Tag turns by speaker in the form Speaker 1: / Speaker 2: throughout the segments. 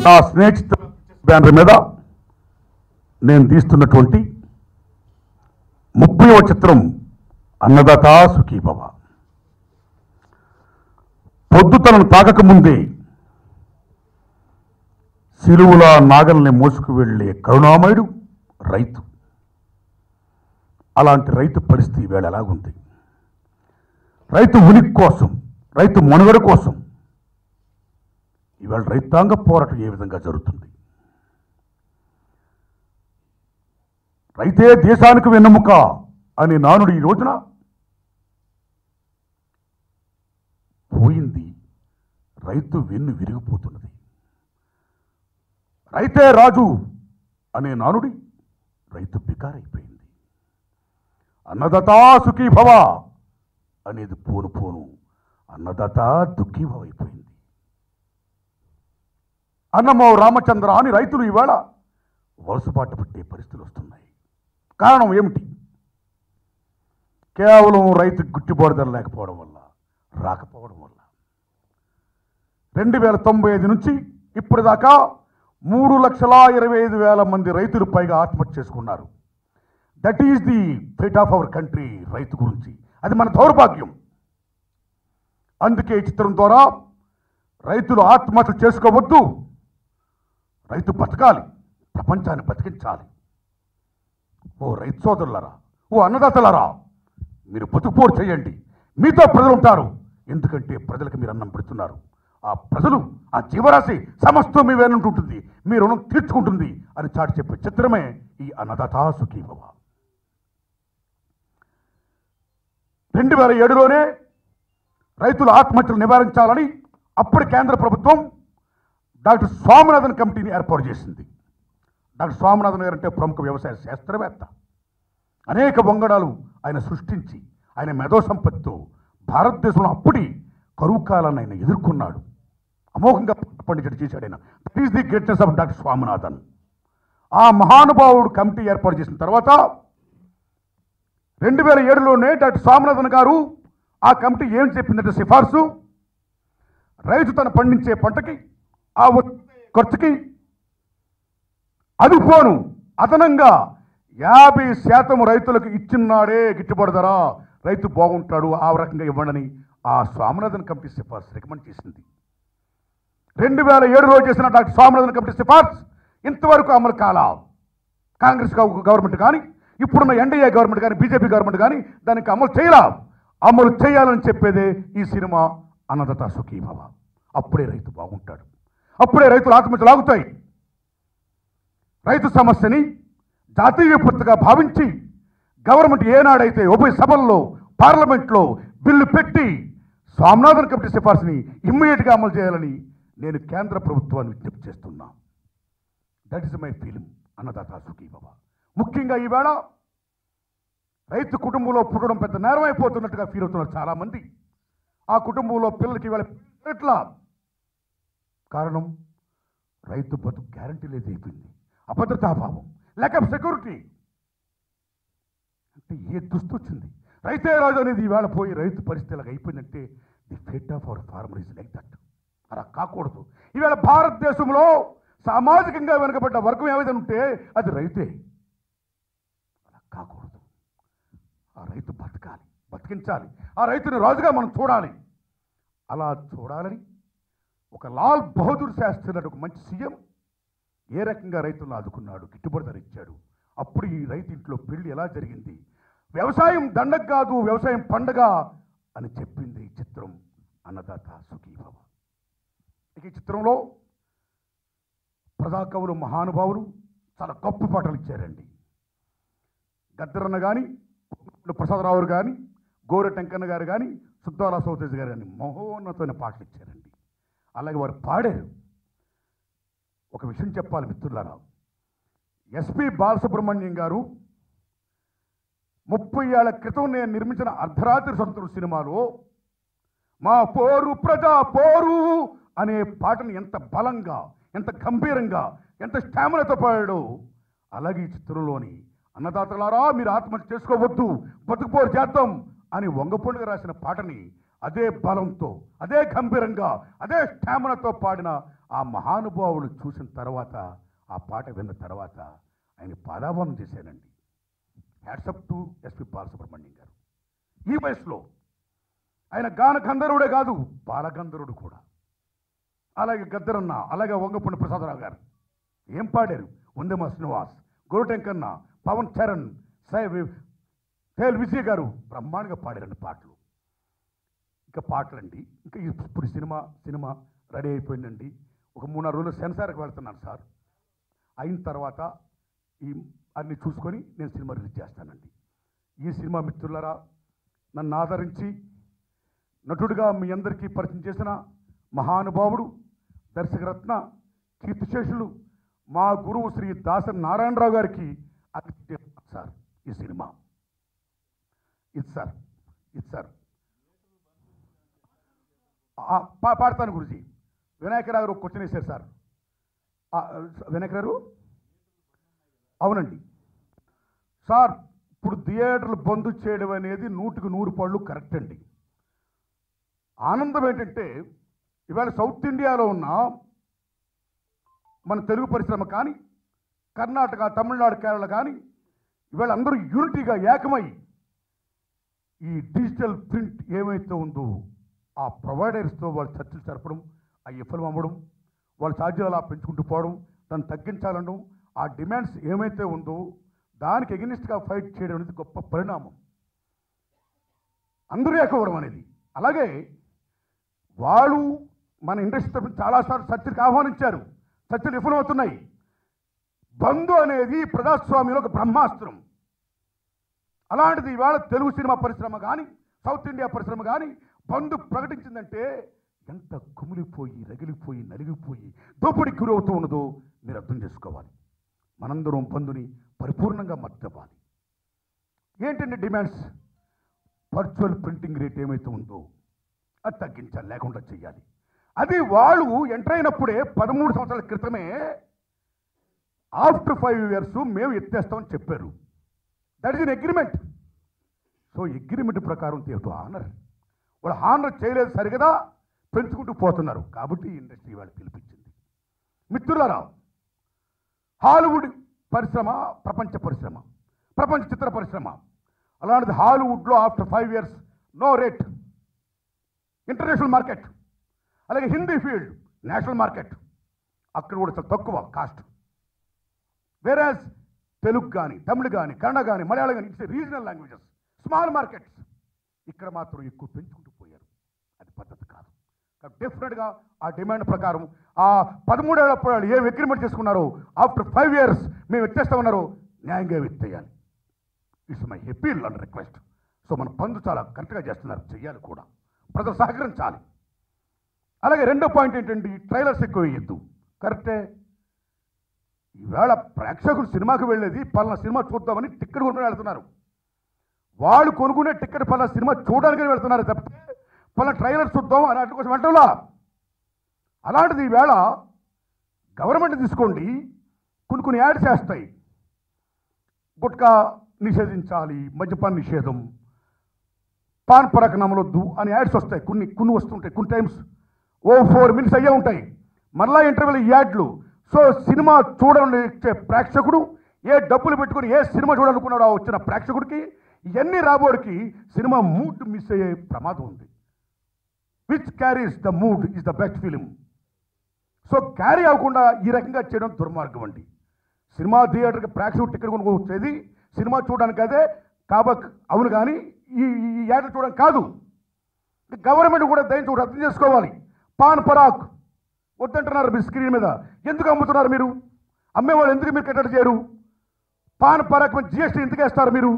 Speaker 1: నా స్నేహితు బ్యానర్ మీద నేను తీస్తున్నటువంటి ముప్పైవ చిత్రం అన్నదాత సుఖీభవ పొద్దు తనను తాకకముందే సిలువుల నాగల్ని మోసుకు వెళ్ళే కరుణామయుడు రైతు అలాంటి రైతు పరిస్థితి వేళ ఎలాగుంది రైతు ఉనికి కోసం రైతు మనుగడ కోసం ఇవాళ రైతాంగ పోరాటం ఏ విధంగా జరుగుతుంది రైతే దేశానికి వెన్నెముక అనే నానుడు ఈ రోజున పోయింది రైతు వెన్ను విరిగిపోతున్నది రైతే రాజు అనే నానుడి రైతు బికారైపోయింది అన్నదతా సుఖీభవ అనేది పోను పోను అన్నదత దుఃఖీభవ అయిపోయింది అన్నమో రామచంద్ర అని రైతులు ఇవాళ వలసపాటు పట్టే పరిస్థితులు వస్తున్నాయి కారణం ఏమిటి కేవలం రైతు గిట్టుబాటు ధర లేకపోవడం వల్ల రాకపోవడం వల్ల రెండు వేల తొంభై ఐదు నుంచి ఇప్పటిదాకా మూడు లక్షల ఇరవై ఐదు వేల మంది రైతులు పైగా ఆత్మహత్య చేసుకున్నారు that is the fate of our country రైతు గురించి అది మన దౌర్భాగ్యం అందుకే ఈ చిత్రం ద్వారా రైతులు ఆత్మహత్య చేసుకోవద్దు రైతు బతకాలి ప్రపంచాన్ని బతికించాలి ఓ రైతు సోదరులరా ఓ అన్నదాతలరా మీరు బతుకుపోరు చేయండి మీతో ప్రజలు ఉంటారు ఎందుకంటే ప్రజలకు మీరు అన్నం పెడుతున్నారు ఆ ప్రజలు ఆ జీవరాశి సమస్తం మీ ఉంటుంది మీ రుణం తీర్చుకుంటుంది అని చాటి చెప్పే చిత్రమే ఈ అన్నదాత సుఖీభవ రెండు వేల ఏడులోనే రైతుల ఆత్మహత్యలు నివారించాలని అప్పటి కేంద్ర ప్రభుత్వం డాక్టర్ స్వామినాథన్ కమిటీని ఏర్పాటు చేసింది డాక్టర్ స్వామినాథన్ గారు అంటే ప్రముఖ వ్యవసాయ శాస్త్రవేత్త అనేక వంగడాలు ఆయన సృష్టించి ఆయన మేధో సంపత్తితో భారతదేశంలో అప్పటి కరువు కాలాన్ని ఆయన ఎదుర్కొన్నాడు అమోఘంగా పండించడం చేశాడు ఆయన that is the greatness of doctor Swaminathan ఆ మహానుభావుడు కమిటీ ఏర్పాటు చేసిన తర్వాత రెండు వేల ఏడులోనే డాక్టర్ స్వామినాథన్ గారు ఆ కమిటీ ఏం చెప్పిందంటే సిఫార్సు రైతు తను పండించే పంటకి ఆ వచ్చే ఖర్చుకి అది పోను అదనంగా యాభై శాతం రైతులకు ఇచ్చినాడే గిట్టుబాటు ధర రైతు బాగుంటాడు ఆ రకంగా ఇవ్వండి ఆ స్వామినాథన్ కమిటీ సిఫార్సు రికమెండ్ చేసింది రెండు వేల ఏడులో చేసిన డాక్టర్ స్వామినాథన్ కమిటీ సిఫార్సు ఇంతవరకు అమలు కాల కాంగ్రెస్ గవ- గవర్నమెంట్ కానీ ఇప్పుడున్న ఎన్డీఏ గవర్నమెంట్ కానీ బీజేపీ గవర్నమెంట్ కానీ దానికి అమలు చేయలా అమలు చేయాలని చెప్పేదే ఈ సినిమా అన్నదత సుఖీభవ అప్పుడే రైతు బాగుంటాడు అప్పుడే రైతులు ఆత్మహత్యలు ఆగుతాయి రైతు సమస్యని జాతీయ విపత్తుగా భావించి గవర్నమెంట్ ఏనాడైతే ఉభయ సభల్లో పార్లమెంట్లో బిల్లు పెట్టి స్వామినాథన్ కమిటీ సిఫార్సుని ఇమ్మీడియట్గా అమలు చేయాలని నేను కేంద్ర ప్రభుత్వాన్ని విజ్ఞప్తి చేస్తున్నా దట్ ఇస్ మై ఫీలింగ్ అన్నదాత సుఖీభవ ముఖ్యంగా ఈవేళ రైతు కుటుంబంలో పుట్టడం పెద్ద నేరం అయిపోతున్నట్టుగా ఫీల్ అవుతున్నారు చాలామంది ఆ కుటుంబంలో పిల్లలకి ఇవాళ ఎట్లా కారణం రైతు బతుకు గ్యారంటీ లేదు అయిపోయింది అభద్రతాభావం ల్యాక్ ఆఫ్ సెక్యూరిటీ అంటే ఏ దుస్తు వచ్చింది రైతే రాజు అనేది ఈవేళ పోయి రైతు పరిస్థితి ఇలాగ అయిపోయిందంటే the fate of our farmer is like that అలా కాకూడదు ఈవేళ భారతదేశంలో సామాజికంగా వెనుకబడ్డ వర్గం ఏమైతే ఉంటే అది రైతే అలా కాకూడదు ఆ రైతు బతకాలి బతికించాలి ఆ రైతుని రాజుగా మనం చూడాలి అలా చూడాలని ఒక లాల్ బహదూర్ శాస్త్రి లాంటి ఒక మంచి సీఎం ఏ రకంగా రైతులను ఆదుకున్నాడు గిట్టుబాటు ధర ఇచ్చాడు అప్పుడు ఈ రైతు ఇంట్లో పెళ్లి ఎలా జరిగింది వ్యవసాయం దండగ కాదు వ్యవసాయం పండగ అని చెప్పింది ఈ చిత్రం అన్నదాత సుఖీభవ ఇక ఈ చిత్రంలో ప్రజాకవులు మహానుభావులు చాలా గొప్ప పాటలు ఇచ్చారండి గద్దరన్న కానీ ప్రసాదరావు కానీ గోరె టెంకన్న గారు కానీ సుద్దాల సౌతేజ్ గారు కానీ మహోన్నతమైన పాటలు ఇచ్చారండి అలాగే వారు పాడారు ఒక విషయం చెప్పాలి మిత్రులారా ఎస్పి బాలసుబ్రహ్మణ్యం గారు ముప్పై ఏళ్ల క్రితం నేను నిర్మించిన అర్ధరాత్రి సంతులు సినిమాలో మా పోరు ప్రజా పోరు అనే పాటను ఎంత బలంగా ఎంత గంభీరంగా ఎంత స్టామినాతో పాడాడో అలాగే ఈ చిత్రంలోని అన్నదాతలారా మీరు ఆత్మహత్య చేసుకోవద్దు బతుకుపోరు చేద్దాం అని వంగపండుగ రాసిన పాటని అదే బలంతో అదే గంభీరంగా అదే స్టామినాతో పాడిన ఆ మహానుభావులు చూసిన తర్వాత ఆ పాట విన్న తర్వాత ఆయన పాదాభానం చేశానండి హ్యాట్సప్ టు ఎస్పి బాలసుబ్రహ్మణ్యం గారు ఈ వయసులో ఆయన గాన గంధర్వుడే కాదు బాలగంధర్వుడు కూడా అలాగే గద్దరన్న అలాగే వంగపూడి ప్రసాదరావు గారు ఏం పాడారు ఉందెమ శ్రీనివాస్ గోటెంకన్న పవన్ చరణ్ సై తేల్ విజయ్ గారు బ్రహ్మాండంగా పాడారండి పాటలు ఇంకా పాటలండి ఇంకా ఇప్పుడు సినిమా సినిమా రెడీ అయిపోయిందండి ఒక మూడు నాలుగు రోజులు సెన్సార్కి వెళ్తున్నాను సార్ అయిన తర్వాత ఈ అన్ని చూసుకొని నేను సినిమా రిలీజ్ చేస్తానండి ఈ సినిమా మిత్రులరా నన్ను ఆదరించి నటుడిగా మీ అందరికీ పరిచయం చేసిన మహానుభావుడు దర్శకరత్న కీర్తిశేషులు మా గురువు శ్రీ దాసరి నారాయణరావు గారికి అంకితం చేస్తున్నాను సార్ ఈ సినిమా ఇది సార్ ఇది సార్ ఆ, పా పాడతాను గురుజీ వినాయకరావు గారు ఒక క్వశ్చన్ వేశారు సార్ ఆ, వినాయకరావు అవునండి సార్ ఇప్పుడు థియేటర్లు బంద్ చేయడం అనేది నూటికి నూరు పళ్ళు కరెక్ట్ అండి ఆనందం ఏంటంటే ఇవాళ సౌత్ ఇండియాలో ఉన్న మన తెలుగు పరిశ్రమ కానీ కర్ణాటక తమిళనాడు కేరళ కానీ ఇవాళ అందరూ యూనిటీగా ఏకమై ఈ డిజిటల్ ప్రింట్ ఏమైతే ఉందో ఆ ప్రొవైడర్స్తో వాళ్ళు చర్చలు జరపడం ఆ విఫలం అవ్వడం వాళ్ళ ఛార్జీలు అలా పెంచుకుంటూ పోవడం దాన్ని తగ్గించాలనడం ఆ డిమాండ్స్ ఏమైతే ఉందో దానికి ఎగనిస్ట్గా ఫైట్ చేయడం అనేది గొప్ప పరిణామం అందరూ ఏకవడం అనేది అలాగే వాళ్ళు మన ఇండస్ట్రీ తరఫున చాలాసార్లు చర్చలకు ఆహ్వానించారు చర్చలు విఫలమవుతున్నాయి బంధు అనేది ప్రజాస్వామ్యంలో ఒక బ్రహ్మాస్త్రం అలాంటిది ఇవాళ తెలుగు సినిమా పరిశ్రమ కానీ సౌత్ ఇండియా పరిశ్రమ కానీ బంధు ప్రకటించిందంటే ఎంత కుమిలిపోయి రగిలిపోయి నలిగిపోయి దోపిడికి గురవుతూ ఉన్నదో మీరు అర్థం చేసుకోవాలి మనందరం బంధుని పరిపూర్ణంగా మద్దవాలి ఏంటంటే డిమాండ్స్ వర్చువల్ ప్రింటింగ్ రేట్ ఏమైతే ఉందో అది తగ్గించాలి లేకుండా చెయ్యాలి అది వాళ్ళు ఎంటర్ అయినప్పుడే పదమూడు సంవత్సరాల క్రితమే ఆఫ్టర్ ఫైవ్ ఇయర్స్ మేము ఎత్తేస్తామని చెప్పారు that is in agreement so agreement ప్రకారం టు ఆనర్ వాళ్ళు హానర్ చేయలేదు సరిగదా పెంచుకుంటూ పోతున్నారు కాబట్టి ఇండస్ట్రీ వాళ్ళు పిలిపించింది మిత్రులారా హాలీవుడ్ పరిశ్రమ ప్రపంచ పరిశ్రమ ప్రపంచ చిత్ర పరిశ్రమ అలాంటిది హాలీవుడ్లో after five years no rate international market అలాగే హిందీ ఫీల్డ్ నేషనల్ మార్కెట్ అక్కడ కూడా చాలా తక్కువ కాస్ట్ వేరాజ్ తెలుగు కానీ తమిళ్ కానీ కన్నడ కానీ మలయాళం కానీ it's regional languages small markets ఇక్కడ మాత్రం ఎక్కువ పెంచుకుంటూ పోయారు అది పద్ధతి కాదు కాబట్టి డెఫినెట్గా ఆ డిమాండ్ ప్రకారం ఆ పదమూడేళ్ల పోయాడు ఏం అగ్రిమెంట్ చేసుకున్నారో ఆఫ్టర్ ఫైవ్ ఇయర్స్ మేము ఎత్తేస్తామన్నారో న్యాయంగా ఎత్తేయాలి it's my appeal and request so మన పనులు చాలా కరెక్ట్గా చేస్తున్నారు చెయ్యాలి కూడా ప్రజలు సహకరించాలి అలాగే రెండో పాయింట్ ఏంటంటే ట్రైలర్స్ ఎక్కువ వేయద్దు కరెక్టే ఈవేళ ప్రేక్షకులు సినిమాకి వెళ్ళేది పలానా సినిమా చూద్దామని టికెట్ కొనుక్కొని వెళ్తున్నారు వాళ్ళు కొనుక్కునే టికెట్ పలానా సినిమా చూడడానికి వెళ్తున్నారు తప్పితే పలానా ట్రైలర్ చూద్దాం అని అట్ల కోసం వెళ్ళటంలా అలాంటిది ఈవేళ గవర్నమెంట్ తీసుకోండి కొన్ని కొన్ని యాడ్స్ చేస్తాయి గుట్కా నిషేధించాలి మద్యపాన నిషేధం పాన్ పరక నమలొద్దు అని యాడ్స్ వస్తాయి కొన్ని కొన్ని వస్తుంటాయి కొన్ని టైమ్స్ ఓ ఫోర్ మినిట్స్ అయ్యే ఉంటాయి మరలా ఇంటర్వ్యూలు ఈ యాడ్లు సో సినిమా చూడాలని వచ్చే ప్రేక్షకుడు ఏ డబ్బులు పెట్టుకుని ఏ సినిమా చూడాలనుకున్నాడో ఆ వచ్చిన ప్రేక్షకుడికి ఇవన్నీ రాబోడికి సినిమా మూడ్ మిస్ అయ్యే ప్రమాదం ఉంది which carries the mood is the best film so carry అవ్వకుండా ఈ రకంగా చేయడం దుర్మార్గం అండి సినిమా థియేటర్కి ప్రేక్షకుడు టికెట్ కొనుక్కో వచ్చేది సినిమా చూడడానికి అదే కాబక్ అవును కానీ ఈ ఈ యాడ్ చూడడం కాదు గవర్నమెంట్ కూడా దయచేసి ఒకటి అర్థం చేసుకోవాలి పాన్ పరాక్ వద్దంటున్నారు మీ స్క్రీన్ మీద ఎందుకు అమ్ముతున్నారు మీరు అమ్మేవాళ్ళు ఎందుకు మీరు కట్టడి చేయరు పాన్ పరాక్ మీద జిఎస్టీ ఎందుకు వేస్తారు మీరు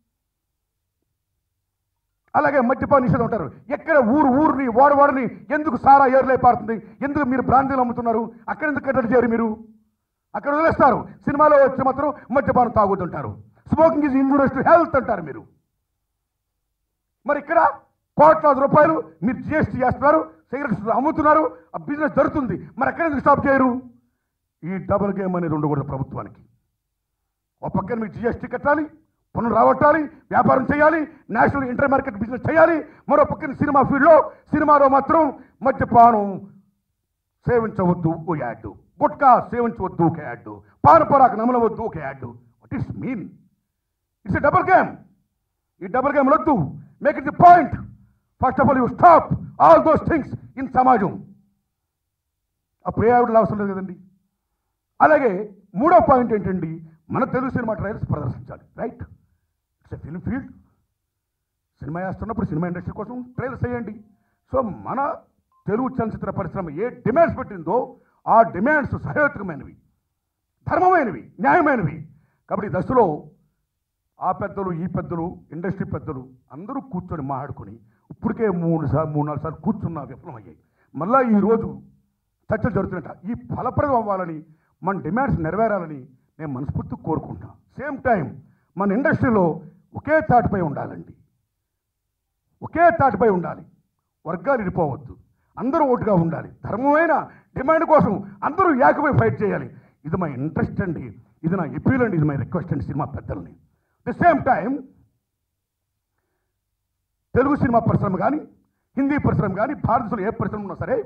Speaker 1: అలాగే మద్యపాన నిషేధం ఉంటారు ఎక్కడ ఊరు ఊరిని వాడు వాడిని ఎందుకు సారా ఏర్లై పారుతుంది ఎందుకు మీరు బ్రాందీలు అమ్ముతున్నారు అక్కడ ఎందుకు కట్టడి చేయరు మీరు అక్కడ వదిలేస్తారు సినిమాలో వచ్చి మాత్రం మద్యపానం తాగుతుంటారు smoking is injurious to health అంటారు మీరు మరి ఇక్కడ కోట్లాది రూపాయలు మీరు జిఎస్టీ చేస్తున్నారు సిగరెట్స్ అమ్ముతున్నారు ఆ బిజినెస్ జరుగుతుంది మరి ఎక్కడ ఎందుకు స్టాప్ చేయరు ఈ డబుల్ గేమ్ అనేది ఉండకూడదు ప్రభుత్వానికి ఒక పక్కన మీకు జిఎస్టీ కట్టాలి పనులు రాబట్టాలి వ్యాపారం చేయాలి నేషనల్ ఇంటర్ మార్కెట్ బిజినెస్ చేయాలి మరో పక్కన సినిమా ఫీల్డ్లో సినిమాలో మాత్రం మద్యపానం సేవించవద్దు ఒక యాడ్ గుట్కా సేవించవద్దు ఒక యాడ్ పానపరాకు నమలవద్దు ఒక ad what is mean it's a double game ఈ డబుల్ గేమ్ వద్దు make it the point first of all you stop all those things in సమాజం అప్పుడు ఏ ఆవిడ అవసరం లేదు కదండి అలాగే మూడో పాయింట్ ఏంటండి మన తెలుగు సినిమా ట్రయల్స్ ప్రదర్శించాలి right it's a film field cinema వేస్తున్నప్పుడు సినిమా ఇండస్ట్రీ కోసం ట్రయల్స్ చేయండి సో మన తెలుగు చలనచిత్ర పరిశ్రమ ఏ డిమాండ్స్ పెట్టిందో ఆ డిమాండ్స్ సహేతుకమైనవి ధర్మమైనవి న్యాయమైనవి కాబట్టి ఈ దశలో ఆ పెద్దలు ఈ పెద్దలు ఇండస్ట్రీ పెద్దలు అందరూ కూర్చొని మాట్లాడుకొని ఇప్పటికే మూడు సార్లు మూడు నాలుగు సార్లు కూర్చున్న విఫలమయ్యాయి మళ్ళా ఈరోజు చర్చలు జరుగుతున్నట ఈ ఫలప్రదం అవ్వాలని మన డిమాండ్స్ నెరవేరాలని నేను మనస్ఫూర్తి కోరుకుంటున్నాను సేమ్ టైం మన ఇండస్ట్రీలో ఒకే తాటిపై ఉండాలండి ఒకే తాటిపై ఉండాలి వర్గాలు ఇడిపోవద్దు అందరూ ఓటుగా ఉండాలి ధర్మమైన డిమాండ్ కోసం అందరూ ఏకమై ఫైట్ చేయాలి ఇది మా ఇంట్రెస్ట్ అండి ఇది నా ఎపీల్ అండి ఇది మై రిక్వెస్ట్ అండి సినిమా పెద్దల్ని the same time Telugu cinema పరిశ్రమ కానీ హిందీ పరిశ్రమ కానీ భారతదేశంలో ఏ పరిశ్రమ ఉన్నా సరే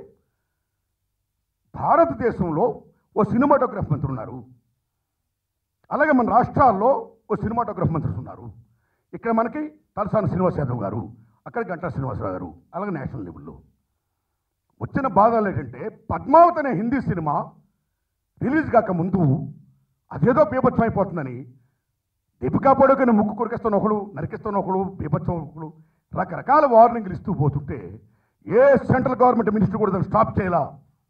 Speaker 1: భారతదేశంలో ఓ సినిమాటోగ్రఫీ మంత్రి ఉన్నారు అలాగే మన రాష్ట్రాల్లో ఓ సినిమాటోగ్రఫీ మంత్రులు ఉన్నారు ఇక్కడ మనకి తలసాని శ్రీనివాస్ యాదవ్ గారు అక్కడ గంటా శ్రీనివాసరావు గారు అలాగే నేషనల్ లెవెల్లో వచ్చిన బాధలు ఏంటంటే పద్మావతి అనే హిందీ సినిమా రిలీజ్ కాక ముందు అదేదో బీభత్సం అయిపోతుందని దీపికా పడుకొని ముక్కు కొరికిస్తున్న ఒకడు నరికిస్తున్న ఒకడు బీభత్సం ఒకడు రకరకాల వార్నింగ్లు ఇస్తూ పోతుంటే ఏ సెంట్రల్ గవర్నమెంట్ మినిస్టర్ కూడా దాన్ని స్టాప్ చేయాలా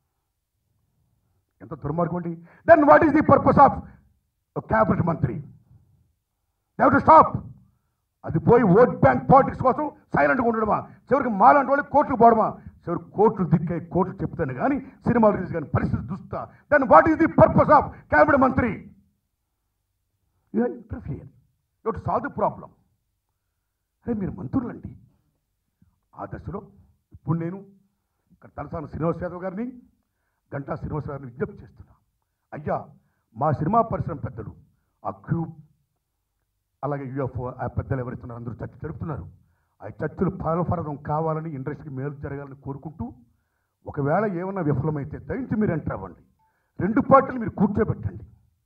Speaker 1: ఎంత దుర్మార్గం అండి then what is the purpose of cabinet మంత్రి దేవ్ టు స్టాప్ అది పోయి ఓట్ బ్యాంక్ పాలిటిక్స్ కోసం సైలెంట్గా ఉండడమా చివరికి మాలాంటి వాళ్ళు కోర్టుకు పోవడమా చివరికి కోర్టులు దిక్కే కోర్టులు చెప్తాను కానీ సినిమా రిలీజ్ కానీ పరిస్థితి చూస్తా then what is the purpose of cabinet మంత్రి you interfere you to solve the problem అరే మీరు మంత్రులండి ఆ దశలో ఇప్పుడు నేను ఇక్కడ తలసాని శ్రీనివాస్ యాదవ్ గారిని గంటా శ్రీనివాస్ గారిని విజ్ఞప్తి చేస్తున్నా అయ్యా మా సినిమా పరిశ్రమ పెద్దలు ఆ క్యూబ్ అలాగే యుఎఫ్ఓ ఆ పెద్దలు ఎవరిస్తున్నారు అందరూ చర్చ జరుపుతున్నారు ఆ చర్చలు ఫలఫలదం కావాలని ఇండస్ట్రీకి మేలు జరగాలని కోరుకుంటూ ఒకవేళ ఏమన్నా విఫలమైతే దయించి మీరు ఎంటర్ అవ్వండి రెండు పార్టీలు మీరు కూర్చోబెట్టండి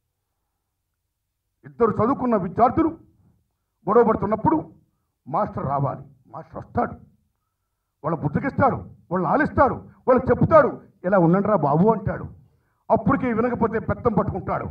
Speaker 1: ఇద్దరు చదువుకున్న విద్యార్థులు గొడవ పడుతున్నప్పుడు మాస్టర్ రావాలి మాస్టర్ వస్తాడు వాళ్ళ బుద్ధకిస్తాడు వాళ్ళని ఆలిస్తాడు వాళ్ళకి చెప్తాడు ఇలా ఉండండిరా బాబు అంటాడు అప్పటికి వినకపోతే పెత్తం పట్టుకుంటాడు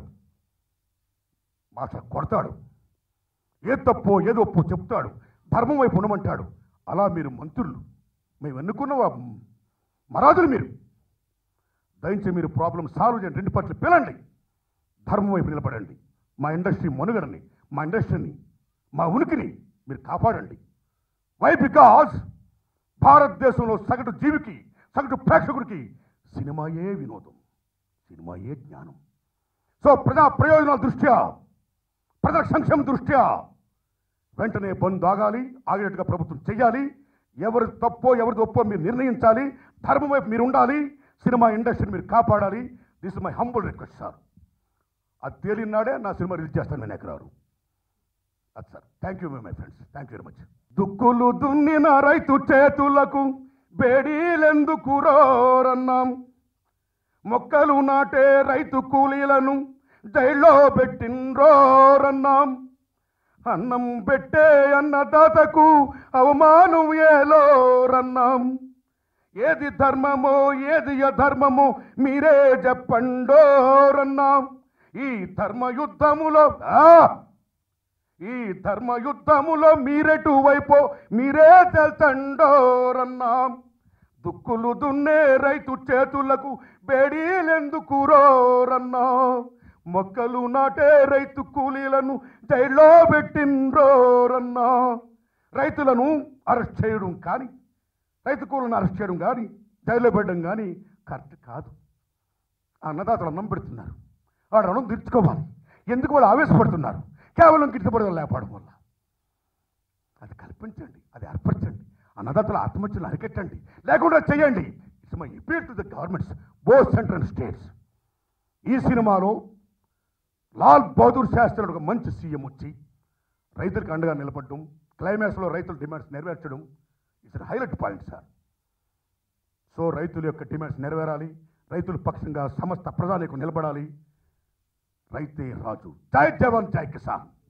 Speaker 1: మాస్టర్ కొడతాడు ఏ తప్పో ఏదో ఒప్పో చెప్తాడు ధర్మం వైపు ఉండమంటాడు అలా మీరు మంత్రులు మేము ఎన్నుకున్న వా- మరాదులు మీరు దయించి మీరు ప్రాబ్లం సాల్వ్ చేయండి రెండు పట్ల పిలండి ధర్మం వైపు నిలబడండి మా ఇండస్ట్రీ మనుగడని మా ఇండస్ట్రీని మా ఉనికిని మీరు కాపాడండి వై బికాజ్ భారతదేశంలో సగటు జీవికి సగటు ప్రేక్షకుడికి సినిమాయే వినోదం సినిమాయే జ్ఞానం సో ప్రజా ప్రయోజనాల దృష్ట్యా ప్రజల సంక్షేమ దృష్ట్యా వెంటనే బంద్ ఆగాలి ఆగేట్టుగా ప్రభుత్వం చెయ్యాలి ఎవరి తప్పో ఎవరిది ఒప్పో మీరు నిర్ణయించాలి ధర్మం వైపు మీరు ఉండాలి సినిమా ఇండస్ట్రీని మీరు కాపాడాలి this my humble request sir అది తేలినాడే నా సినిమా రిలీజ్ చేస్తాను నేను ఎక్కడారు అది sir thank you my friends thank you very much దుక్కులు దున్నిన రైతు చేతులకు బేడీలెందుకు రోరన్నాం మొక్కలు నాటే రైతు కూలీలను జైల్లో పెట్టిండ్రోరన్నాం అన్నం పెట్టే అన్నదాతకు అవమానం ఏలోరన్నాం ఏది ధర్మమో ఏది అధర్మమో మీరే చెప్పండోరన్నాం ఈ ధర్మ యుద్ధములో ఆ! ఈ ధర్మ యుద్ధములో మీరెటు వైపో మీరే తెలుతండోరన్నాం దుక్కులు దున్నే రైతు చేతులకు బేడీలెందుకు రోరన్నా మొక్కలు నాటే రైతు కూలీలను జైల్లో పెట్టిండ్రోరన్నా రైతులను అరెస్ట్ చేయడం కానీ రైతు కూలీలను అరెస్ట్ చేయడం కానీ జైల్లో పెట్టడం కానీ కరెక్ట్ కాదు ఆ అన్నదాతలు అన్నం పెడుతున్నారు ఆ రుణం తీర్చుకోవాలి ఎందుకు వాళ్ళు ఆవేశపడుతున్నారు కేవలం గిట్టుబడి లేపడం వల్ల అది కల్పించండి అది అర్పించండి అన్నదాతల ఆత్మహత్యలు అరికెట్టండి లేకుండా చేయండి it's my appeal to the governments both central and states ఈ సినిమాలో లాల్ బహదూర్ శాస్త్రి ఒక మంచి సీఎం వచ్చి రైతులకు అండగా నిలబడడం క్లైమాక్స్లో రైతుల డిమాండ్స్ నెరవేర్చడం it's highlight point sir so రైతుల యొక్క డిమాండ్స్ నెరవేరాలి రైతుల పక్షంగా సమస్త ప్రజానికి నిలబడాలి రైతే రాజు జై జవాన్ జై కిసాన్